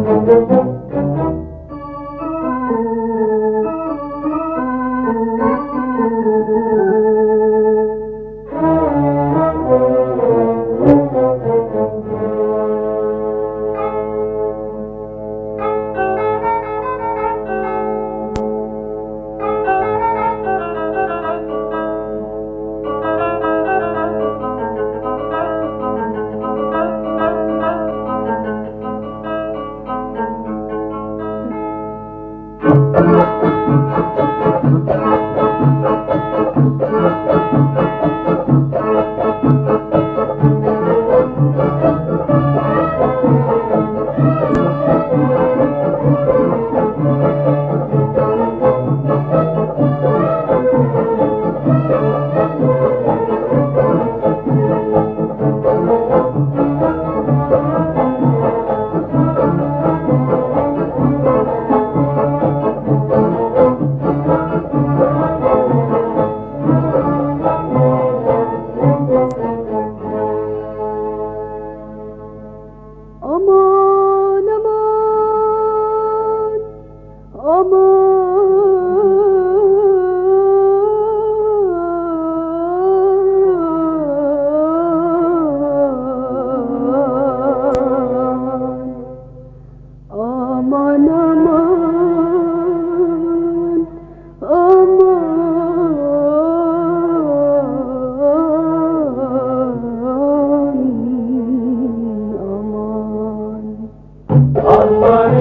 أمان أمان أمان أمان أمان أمان أمان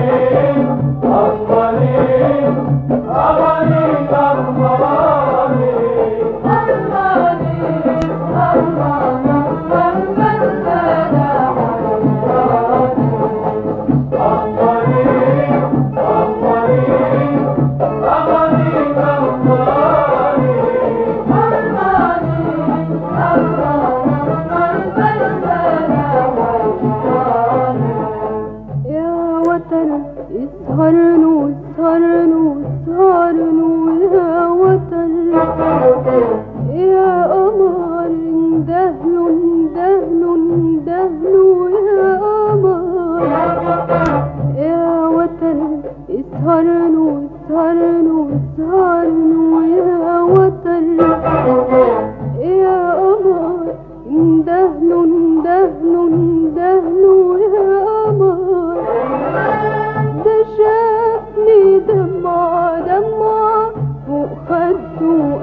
يا وطن اسهرنوا اسهرنوا اسهرنوا يا وطن يا قمر اندهلوا اندهلوا اندهلوا يا قمر يا وطن اسهرنوا اسهرنوا اسهرنوا يا وطن يا قمر اندهلوا اندهلوا اندهلوا يا قمر ده شافني دمعة دمعة فوق خده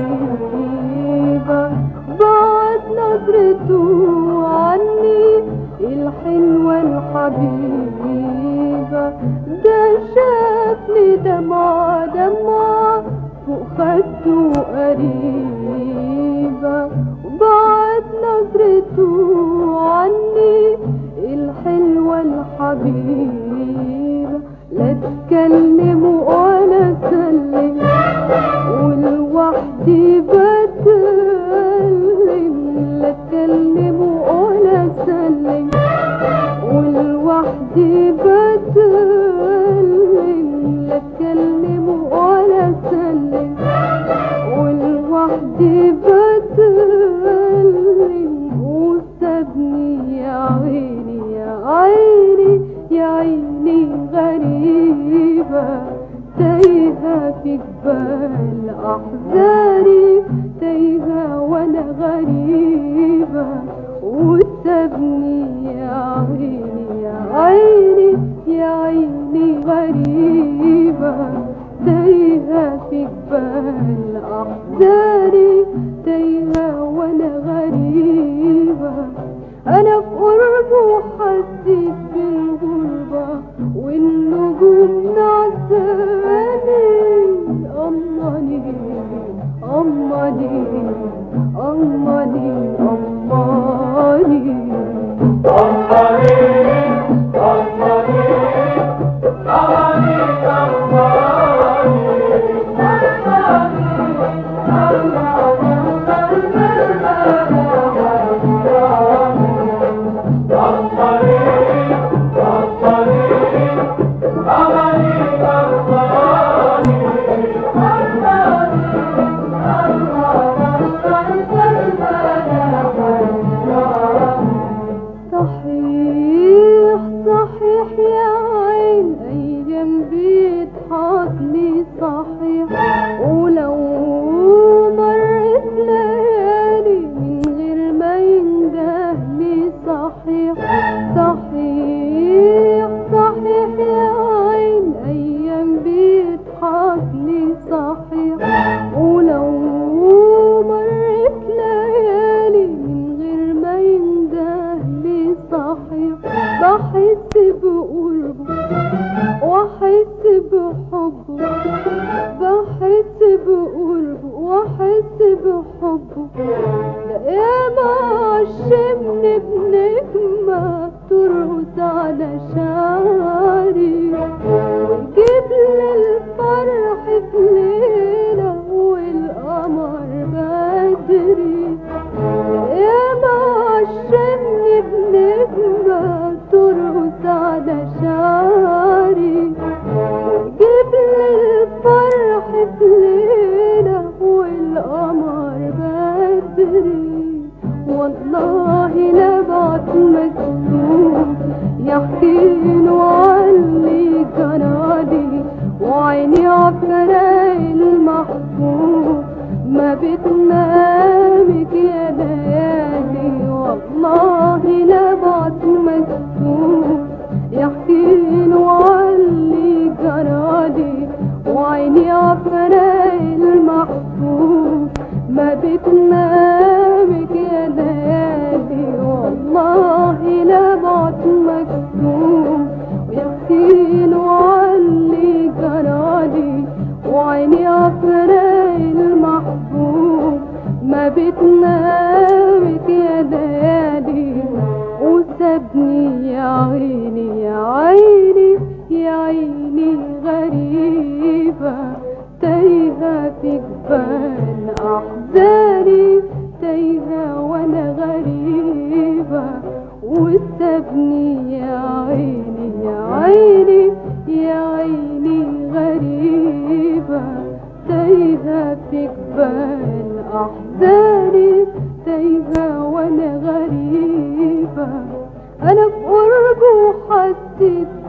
قريبة بعد نظرته عني الحلوة الحبيبة ده شافني دمعة دمعة فوق خده قريبة وبعد نظرته عني الحلوة الحبيبة لا تكلم ولا سلم والوحدي بتكلم لا تكلم ولا سلم والوحدي بتكلم لا تكلم ولا سلم والوحدي بتكلم وسابني يا عيني يا عيني يا عيني غريبة تايهة في جبال أحزاني تايهة وأنا غريبة وسابني يا عيني يا عيني يا عيني غريبة تايهة في جبال أحزاني تايهة وأنا غريبة أنا في قربه حسيت بالغربة والنجوم نعساني أماني أماني أماني أماني صحيح صحيح يا بيضحك لي صحيح ولو مرت ليالي من غير ما يندهلي صحيح صحيح صحيح يا عين ايام بيضحك لي صحيح ولو مرت ليالي من غير ما يندهلي صحيح بحس بقربه واحس بحبه بحس بقربه واحس بحبه ده ياما عشمني بنجمة ترقص على شعري ويجيب لي الفرح في ليلة والقمر بدري ده ياما عشمني بنجمة ترقص على شعري ويجيب لي الفرح في ليلة والقمر بدري والله لبعت مكتوب يحكيله عني جرالي وعيني عفراق المحبوب ما بتنامك يا ليالي والله لبعت مكتوب يحكيله عني جرالي وعيني عفراق المحبوب ما بتنامك يا ليالي والله لبعت مكتوب ويحكيله عني جرالي وعيني عفراق المحبوب ما بتنامك يا ليالي وسابني يا عيني يا عيني يا عيني غريبة تايهة في جبال أحزاني تايهة وأنا غريبة وسابني يا عيني يا عيني يا عيني غريبة تايهة في جبال أحزاني تايهة وأنا غريبة أنا بقربه حسيت